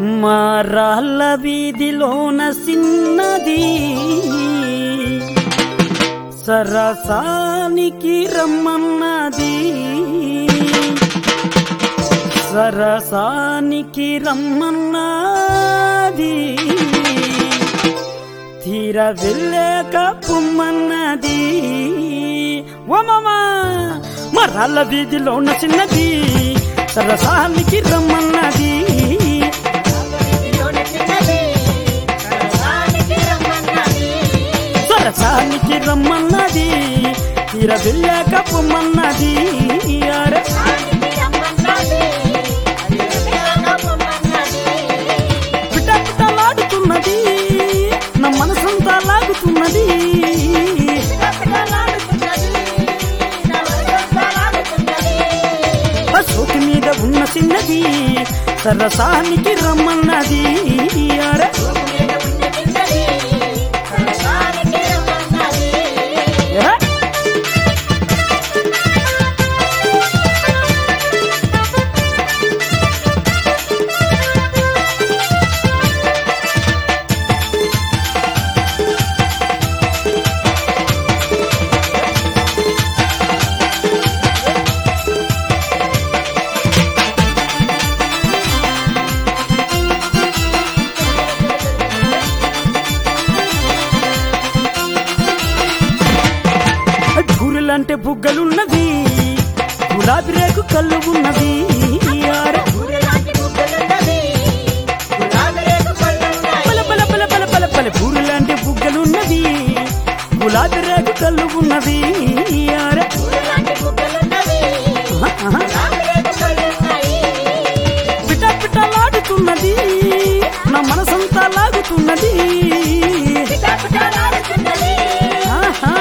మా రాళ్ళ వీధిలోన సిన్నది సరసానికి రమ్మన్నది సరసానికి రమ్మన్నది తీర వెళ్ళాక పొమ్మన్నది ఓ మామా మా రాళ్ళ వీధిలో ఉన్న చిన్నది సరసానికి రమ్మన్నది సరసానికి రమ్మన్నది తీర వెళ్ళాక పొమ్మన్నది అరే పిట పిటలాడుతున్నది నా మనసంతా లాగుతున్నది అశోక్ మీద ఉన్న చిన్నది సరసానికి రమ్మన్నది అరే ఏ? బూరెలంటే బుగ్గలున్నవి గులాబీ రేకు కళ్ళు ఉన్నవి అరే పల పల పల పల పల పల బూరెలాంటి బుగ్గలున్నవి గులాబీ రేకు కళ్ళు ఉన్నవి అరే ఆహా, ఆహా. పిట పిటలాడుతున్నది నా మనసంతా లాగుతున్నది ఆహా.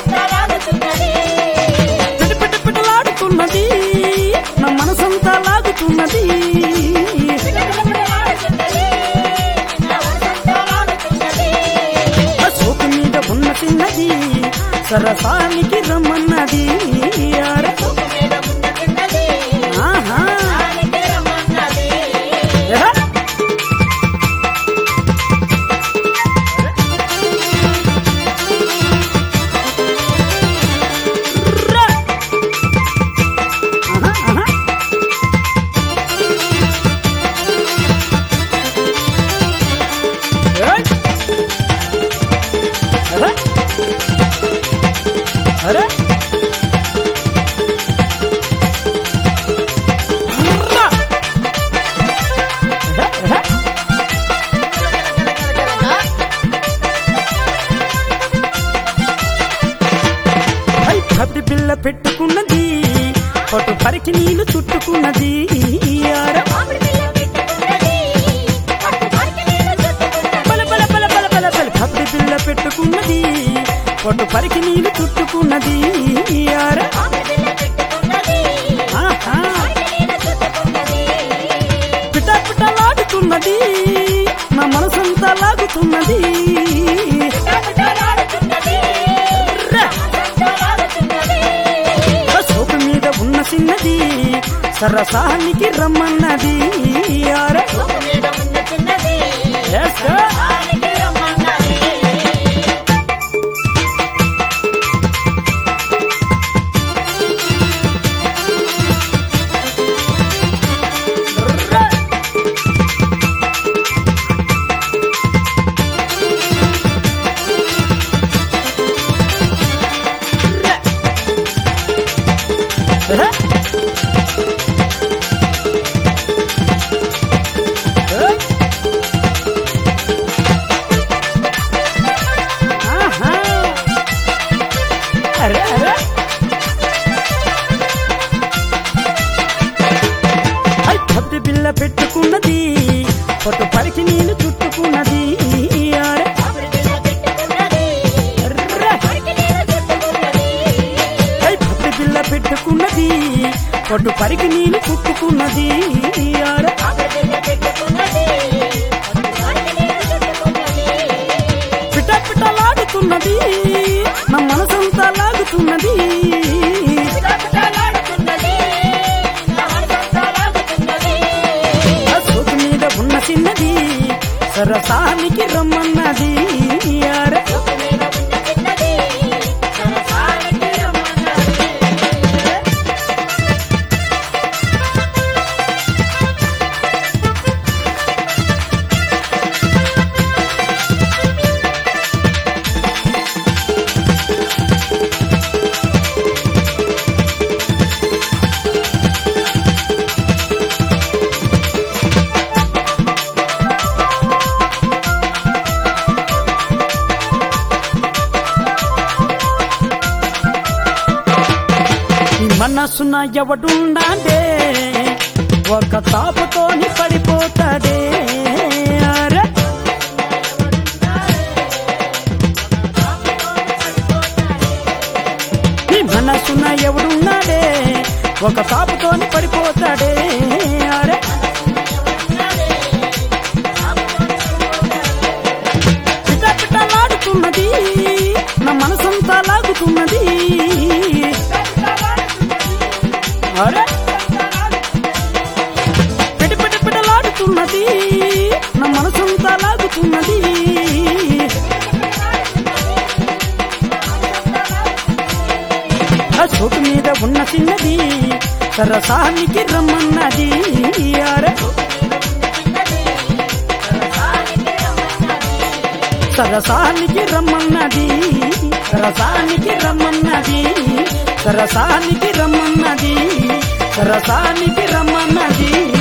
పిట పిట పిటలాడుతున్నది నా మనసంతా లాగుతున్నది ఆ సోకు మీద ఉన్న చిన్నది సరసానికి రమ్మన్నది అరే ఆహా ఏ? రా. ఆహా, ఆహా. ఏయ్. అరే. అరే. రా. అరే, అరే. ఐ కబడి బిల్ల పెట్టుకున్నది పట్టు పరికి నీళ్లు చుట్టుకున్నది అరే. బల బల బల బల బల బల కబడి బిల్ల పెట్టుకున్నది పట్టు పరికి నీళ్లు చుట్టుకున్నది అరే. ఆహా. పిట పిటలాడుతున్నది నా మనసంతా లాగుతున్నది రా. ఆ సోపు మీద ఉన్న చిన్నది సరసానికి రమ్మన్నది అరే. Yes, sir. రా. రా. ఏయ్. ఆహా. అరే అరే ఐ పత్తి బిల్ల పెట్టుకున్నది పట్టు పరికి నీళ్లు చుట్టుకున్నది అరే. అర్రే. ఐ పత్తి బిల్ల పెట్టుకున్నది పట్టు పరికి నీళ్లు చుట్టుకున్నది అరే. పిట పిటలాడుతున్నది నా మనసంతా లాగుతున్నది ఆ సోకు మీద ఉన్న చిన్నది సరసానికి రమ్మన్నది అరే సోకు మీద ఉన్న చిన్నది సరసానికి రమ్మన్నది ఈ మనసున ఎవడుండాడే ఒక తాపుతోని పడిపోతాడే అరే ఈ మనసున ఎవడున్నాడే ఒక తాపుతోని పడిపోతాడే అరే పిట పిటలాడుతున్నది నా మనసంతా లాగుతున్నది అరే పిట పిట పిటలాడుతున్నది నా మనసంతా లాగుతున్నది ఆ చోటు మీద ఉన్న చిన్నది సరసానికి రమ్మన్నది అరే సరసానికి రమ్మన్నది సరసానికి రమ్మన్నది సరసానికి రమ్మన్నది సరసానికి రమ్మన్నది